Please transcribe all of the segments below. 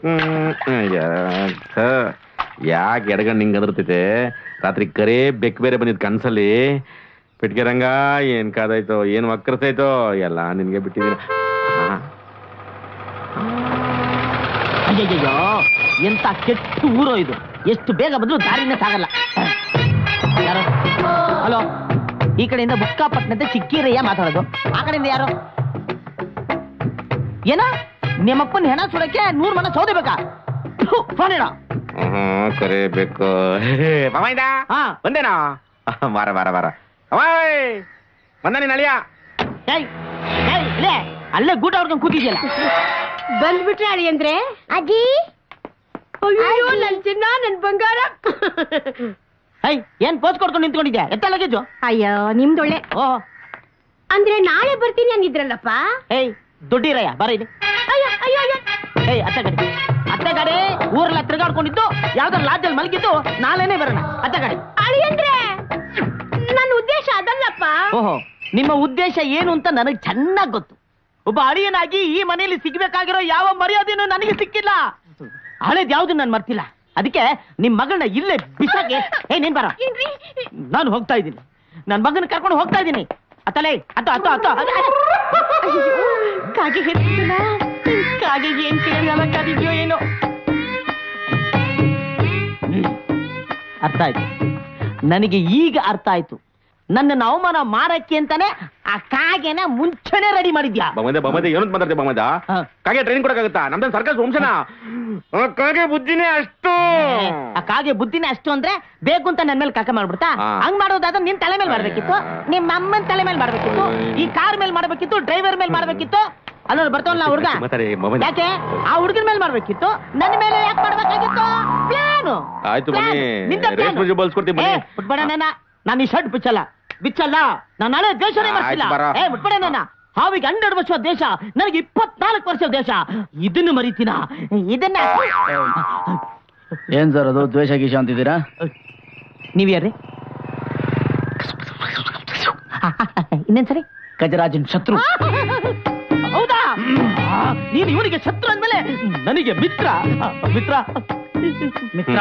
ಯಾಕೆ ಎಡಗಣ್ಣು ಹಿಂಗೆ ಅದರ್ತೈತೆ ರಾತ್ರಿ ಕರೇ ಬೆಕ್ ಬೇರೆ ಬಂದಿದ್ ಕನ್ಸಲ್ಲಿ ಪಿಟ್ಕೆರಂಗ ಏನ್ ಕಾದಾಯ್ತೋ ಏನ್ ವಕ್ರತೈತೋ ಎಲ್ಲ ನಿನ್ಗೆ ಬಿಟ್ಟಿದ್ದೀನಿ ಆ, ಅಯ್ಯಯ್ಯೋ ಎಂತ ಕೆಟ್ಟ ಊರು ಇದು ಎಷ್ಟು ಬೇಗ ಬಂದ್ರು ದಾರಿನೇ ಸಾಗಲ್ಲ ಯಾರು ಹಲೋ ಈ ಕಡೆಯಿಂದ ಬುಕ್ಕಾಪಟ್ಟಣದ ಚಿಕ್ಕಿರಯ್ಯ ಮಾತಾಡೋದು ಆ ಕಡೆಯಿಂದ ಯಾರು ಏನ ನಿಮ್ಮಪ್ಪನ ಹೆಣ ಸುಡಕ್ಕೆ ನೂರ್ ಮನ ಸೌದೆ ಬೇಕಾ ಫೋನ್ ಇಡ ಹ್ಮ್, ಕರೇ ಬೇಕು ಮಾಮಾಯ್ದ ಹಾ ಬಂದೇನಾ ಬಾರ ಬಾರ ಬಾರ ಅವಾಯ್ ಬಂದ ನೀನ್ ಅಳಿಯ ಏಯ್ ಏಯ್ ಇಲ್ಲೇ ಅಲ್ಲೇ ಗೂಟ ಹೊಡ್ಕೊಂಡು ಕೂತಿದ್ಯಲ್ಲ ಬಂದ್ಬಿಟ್ರೆ ಅಳಿ ಅಂದ್ರೆ ಅಜ್ಜಿ ಅಯ್ಯೋ ನನ್ ಚಿನ್ನ ನನ್ ಬಂಗಾರ ಏಯ್ ಏನ್ ಪೋಸ್ ಕೊಡ್ಕೊಂಡು ನಿಂತ್ಕೊಂಡಿದ್ಯಾ ಎತ್ತ ಲಗೇಜು ಅಯ್ಯೋ ನಿಮ್ದೊಳ್ಳೆ ಓ ಅಂದ್ರೆ ನಾಳೆ ಬರ್ತೀನಿ ಅಂದಿದ್ರಲ್ಲಪ್ಪ ಏಯ್ ದುಡ್ಡಿರಯ್ಯ ಬರ ಇಲ್ಲಿ ಅಯ್ಯೋ ಅಯ್ಯೋ ಅಯ್ಯೋ ಏಯ್ ಅತ್ತೆ ಗಾಡಿ ಅತ್ತೆ ಗಾಡಿ ಊರೆಲ್ಲ ತಿರುಗಾಡ್ಕೊಂಡಿದ್ದು ಯಾವ್ದಾರ ಲಾಡ್ಜಲ್ಲಿ ಮಲಗಿದ್ದು ನಾಳೆನೇ ಬರೋಣ ಅತ್ತೆ ಗಾಡಿ ಅಳಿ ಅಂದ್ರೆ ನನ್ನ ಉದ್ದೇಶ ಅದಲ್ಲಪ್ಪ ಓಹೋ ನಿಮ್ಮ ಉದ್ದೇಶ ಏನು ಅಂತ ನನಗೆ ಚೆನ್ನಾಗಿ ಗೊತ್ತು ಒಬ್ಬ ಅಳಿಯನಾಗಿ ಈ ಮನೆಯಲ್ಲಿ ಸಿಗ್ಬೇಕಾಗಿರೋ ಯಾವ ಮರ್ಯಾದೆನೂ ನನಗೆ ಸಿಕ್ಕಿಲ್ಲ ಹಳೇದ್ ಯಾವ್ದು ನಾನು ಮರ್ತಿಲ್ಲ ಅದಕ್ಕೆ ನಿಮ್ ಮಗಳನ್ನ ಇಲ್ಲೇ ಬಿಸಾಕೆ ಏ ನೀನ್ ಬರ ಏನ್ರಿ ನಾನು ಹೋಗ್ತಾ ಇದ್ದೀನಿ ನನ್ ಮಗನ ಕರ್ಕೊಂಡು ಹೋಗ್ತಾ ಇದ್ದೀನಿ ಅತ್ತಲೇ ಅತ್ತ ಅತ್ತ ಅತ್ತ ಅಯ್ಯೋ, ಕಾಗೆ ಹೆತ್ತಿಲ್ಲ ಕಾಗೆ ಏನ್ ಕೇಳಿ ಕಾದಿದ್ಯೋ ಏನೋ ಹ್ಮ್. ಅರ್ಥ ಆಯ್ತು ನನಗೆ ಈಗ ಅರ್ಥ ಆಯ್ತು ನನ್ನನ್ನು ಅವಮಾನ ಮಾರಕ್ಕೆ ಅಂತಾನೆ ಆ ಕಾಗೆನ ಮುಂಚೆನೆ ರೆಡಿ ಮಾಡಿದ್ಯಾ ಬಮದ ಬಮದ ಏನಂತ ಮಾತಾಡ್ತೀವಿ ಬಮದ ಹಾ. ಕಾಗೆ ಟ್ರೈನಿಂಗ್ ಕೊಡಕ್ಕಾಗತ್ತಾ ನಮ್ದು ಸರ್ಕಸ್ ವಂಶನ ಆ, ಕಾಗೆ ಬುದ್ಧಿನೇ ಅಷ್ಟು ಆ ಕಾಗೆ ಬುದ್ಧಿನೇ ಅಷ್ಟು ಅಂದ್ರೆ ಬೇಕು ಅಂತ ನನ್ ಮೇಲೆ ಕಾಕ ಮಾಡ್ಬಿಡ್ತಾ ಹಾ. ಹಂಗ್ ಮಾಡೋದಾದ್ರೆ ನಿನ್ ತಲೆ ಮೇಲೆ ಮಾಡ್ಬೇಕಿತ್ತು ನಿಮ್ಮ ಅಮ್ಮನ ತಲೆ ಮೇಲೆ ಮಾಡ್ಬೇಕಿತ್ತು ಈ ಕಾರ್ ಮೇಲೆ ಮಾಡ್ಬೇಕಿತ್ತು ಡ್ರೈವರ್ ಮೇಲೆ ಮಾಡ್ಬೇಕಿತ್ತು ಅಲ್ಲ ಬರ್ತಾವಲ್ಲ ಹುಡುಗ ಮಾತಾಡಿ ಬಮದ ಯಾಕೆ ಆ ಹುಡುಗನ ಮೇಲೆ ಮಾಡ್ಬೇಕಿತ್ತು ನನ್ನ ಮೇಲೆ ಯಾಕೆ ಮಾಡ್ಬೇಕಾಗಿತ್ತು ಪ್ಲಾನು ಆಯ್ತು ಬನ್ನಿ ರೇಷ್ಮೆ ಬಲ್ಸ್ಕೊಡ್ತೀವಿ ಬನ್ನಿ ಬಿಟ್ಬೇಡ ನನ್ನ ನಾನು ಈ ಶರ್ಟ್ ಬಿಚ್ಚಲ್ಲ ಬಿಚ್ಚಲ್ಲ ನಾನು ನಾಳೆ ದೇಶನೇ ಆಯ್ತು, ಮಾಡ್ತಿಲ್ಲ ಬರ. ಏ ಬಿಟ್ಬೇಡ ನನ್ನ ಹಾವಿಗೆ ಹನ್ನೆರಡು ವರ್ಷ ದೇಶ ನನಗೆ ಇಪ್ಪತ್ನಾಲ್ಕು ವರ್ಷ ದೇಶ ಇದನ್ನು ಮರಿತೀನ ಇದನ್ನ ಏನ್ ಸರ್ ಅದು ದ್ವೇಷ ಗೀಷ ಅಂತಿದ್ದೀರಾ ನೀವ್ ಯಾರ್ರಿ ಇನ್ನೇನ್ಸರಿ ಗಜರಾಜನ್ ಶತ್ರು ಹೌದಾ ಆ, ನೀನು ಇವನಿಗೆ ಶತ್ರು ಅಂದ್ಮೇಲೆ ನನಗೆ ಮಿತ್ರ ಆ, ಮಿತ್ರ ಮಿತ್ರ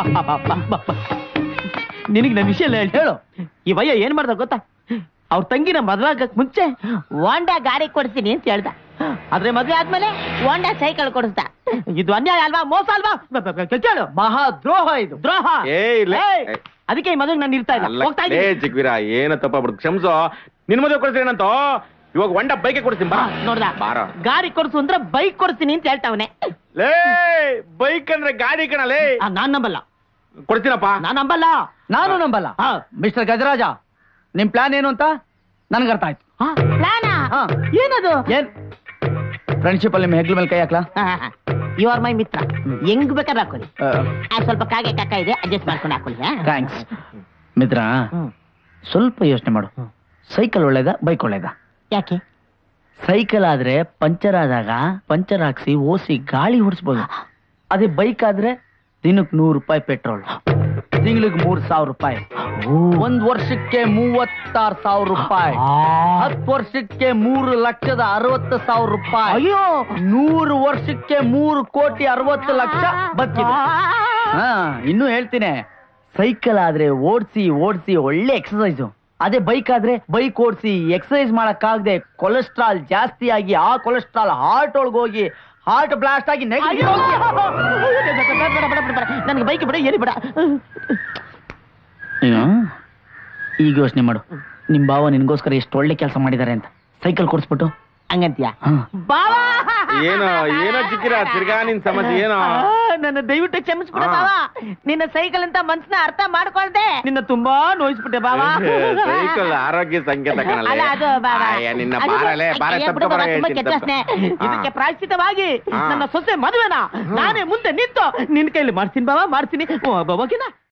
ನಿನಗೆ ನನ್ನ ವಿಷಯ ಎಲ್ಲ ಹೇಳ್- ಹೇಳು ಈ ವಯ್ಯ ಏನ್ ಮಾಡ್ದ ಗೊತ್ತಾ ಅವ್ರ ತಂಗಿನ ಮದ್ವಾಗಕ್ ಮುಂಚೆ ವಾಂಡಾ ಗಾಡಿ ಕೊಡ್ತೀನಿ ಅಂತ ಹೇಳ್ದ ಆದ್ರೆ ಮದ್ವೆ ಆದ್ಮೇಲೆ ವಾಂಡಾ ಸೈಕಲ್ ಕೊಡಿಸ್ದ ಇದು ಅನ್ಯಾಯ ಅಲ್ವಾ ಮೋಸ ಅಲ್ವಾ ಬ- ಬ- ಬ- ಕೇಳು ಮಹಾ ದ್ರೋಹ ಇದು ದ್ರೋಹ ಏ, ಇಲ್ಲ. ಏಯ್, ಅದಕ್ಕೆ ಈ ಮದುವೆ ನಾನು ಇರ್ತಾ ಇಲ್ಲ ಅಲ್ಲ ಹೋಗ್ತಾ ಲೇ ಇದ್ದೀನಿ ಚಿಕ್ವೀರ ಏನ ತಪ್ಪಾಗ್ಬಿಡ್ತು ಕ್ಷಮ್ಸೋ ನಿನ್ ಮದುವೆ ಕೊಡ್ತೀನಿ ಏನಂತ ಇವಾಗ ಒಂಡ ಬೈಕೆ ಕೊಡ್ತೀನಿ ಬಾ ನೋಡ್ದ ಬಾರ ಗಾಡಿ ಕೊಡ್ಸು ಅಂದ್ರೆ ಬೈಕ್ ಕೊಡ್ತೀನಿ ಅಂತ ಹೇಳ್ತಾವನೆ ಲೇ ಬೈಕ್ ಅಂದ್ರೆ ಗಾಡಿ ಕಣಲೇ ನಾನ್ ನಂಬಲ್ಲ ಕೊಡ್ತೀನಪ್ಪ ನಾನ್ ನಂಬಲ್ಲ ನಾನು ನಂಬಲ್ಲ ಹಾ. ಮಿಸ್ಟರ್ ಗಜರಾಜ ನಿಮ್ ಪ್ಲಾನ್ ಏನು ಅಂತ ನನ್ಗೆ ಅರ್ಥ ಆಯ್ತು ಹಾ, ಪ್ಲಾನಾ? ಹಾ. ಏನದು ಏನ್ ಫ್ರೆಂಡ್ಶಿಪ್ ಅಲ್ಲಿ ನಿಮ್ಮ ಹೆಗ್ಲ ಮೇಲೆ ಕೈ ಹಾಕ್ಲಾ ಯು ಆರ್ ಮೈ ಮಿತ್ರ ಹೆಂಗ್ ಬೇಕಾದ್ರೆ ಹಾಕೊಳ್ಳಿ ಆ, ಆ, ಸ್ವಲ್ಪ ಕಾಗೆ ಕಕ್ಕ ಇದೆ ಅಡ್ಜಸ್ಟ್ ಮಾಡ್ಕೊಂಡು ಹಾಕೊಳ್ಳಿ ಹಾ? ಥ್ಯಾಂಕ್ಸ್ ಮಿತ್ರ ಹ್ಮ್. ಸ್ವಲ್ಪ ಯೋಚನೆ ಮಾಡು ಸೈಕಲ್ ಒಳ್ಳೇದ ಬೈಕ್ ಒಳ್ಳೇದ ಯಾಕೆ ಸೈಕಲ್ ಆದ್ರೆ ಪಂಚರ್ ಆದಾಗ ಪಂಚರ್ ಹಾಕ್ಸಿ ಓಸಿ ಗಾಳಿ ಹೊಡಿಸ್ಬೋದು ಅದೇ ಬೈಕ್ ಆದ್ರೆ ದಿನಕ್ ನೂರು ರೂಪಾಯಿ ಪೆಟ್ರೋಲ್ ತಿಂಗಳಿಗೆ ಮೂರ್ ಸಾವಿರ ರೂಪಾಯಿ ಒಂದ್ ವರ್ಷಕ್ಕೆ ಮೂವತ್ತಾರು ಸಾವಿರ ರೂಪಾಯಿ ಹತ್ತು ವರ್ಷಕ್ಕೆ ಮೂರು ಲಕ್ಷದ ಅರವತ್ತು ಸಾವಿರ ರೂಪಾಯಿ ಅಯ್ಯೋ ನೂರು ವರ್ಷಕ್ಕೆ ಮೂರು ಕೋಟಿ ಅರವತ್ತು ಲಕ್ಷ ಬದುಕಿದೆ ಹಾ ಇನ್ನೂ ಹೇಳ್ತೀನಿ ಸೈಕಲ್ ಆದ್ರೆ ಓಡಿಸಿ ಓಡಿಸಿ ಒಳ್ಳೆ ಎಕ್ಸಸೈಸು ಅದೇ ಬೈಕ್ ಆದ್ರೆ ಬೈಕ್ ಓಡಿಸಿ ಎಕ್ಸಸೈಸ್ ಮಾಡಕ್ಕಾಗದೆ ಕೊಲೆಸ್ಟ್ರಾಲ್ ಜಾಸ್ತಿ ಆಗಿ ಆ ಕೊಲೆಸ್ಟ್ರಾಲ್ ಹಾರ್ಟ್ ಒಳಗೆ ಹೋಗಿ ಹಾರ್ಟ್ ಬ್ಲಾಸ್ಟ್ ಆಗಿ ನೆಗಡಿ ಹೋಗಿ ನನ್ಗೆ ಬೈಕ್ ಬಿಡ ಏನಿ ಬಿಡ ಏನು ಈಗ ಯೋಚನೆ ಮಾಡು ನಿಮ್ ಬಾವ ನಿನ್ಗೋಸ್ಕರ ಎಷ್ಟು ಒಳ್ಳೆ ಕೆಲಸ ಮಾಡಿದ್ದಾರೆ ಅಂತ ಸೈಕಲ್ ಕೊಡಿಸ್ಬಿಟ್ಟು ಹಂಗಂತೀಯ ಹಾ. ಬಾವಾ ಏನೋ ಏನೋ ಚಿಕ್ಕಿರ ತಿರ್ಗಾ ನಿನ್ ಸಮಸ್ಯೆ ಏನೋ ಆ, ನನ್ನ ದಯವಿಟ್ಟು ಕ್ಷಮಿಸ್ಬಿಡ ಹಾ. ಬಾವ ನಿನ್ನ ಸೈಕಲ್ ಅಂತ ಮನ್ಸನ್ನ ಅರ್ಥ ಮಾಡ್ಕೊಳ್ದೆ ನಿನ್ನ ತುಂಬಾ ನೋಯಿಸ್ಬಿಟ್ಟೆ ಬಾವಾ ಸೈಕಲ್ ಆರೋಗ್ಯ ಸಂಕೇತ ಕಣಲೆ ಅಲ್ಲ ಅದು ಬಾವ. ಆಯ್ಯ, ನಿನ್ನ ಅದು ಬಾರಲೆ ಬಾರ ಅಯ್ಯ, ಬಿಡು ಬಾವ, ತುಂಬಾ ಕೆಟ್ಟ ವಾಸನೆ. ಇದಕ್ಕೆ ಪ್ರಾಯಶ್ಚಿತವಾಗಿ ಹಾ. ನನ್ನ ಸೊಸೆ ಮದುವೆನ ನಾನೇ ಮುಂದೆ ನಿಂತು ನಿನ್ ಕೈಲಿ ಮಾಡ್ತೀನಿ ಬಾವ ಮಾಡ್ತೀನಿ ಓ, ಬ- ಓಕೆನಾ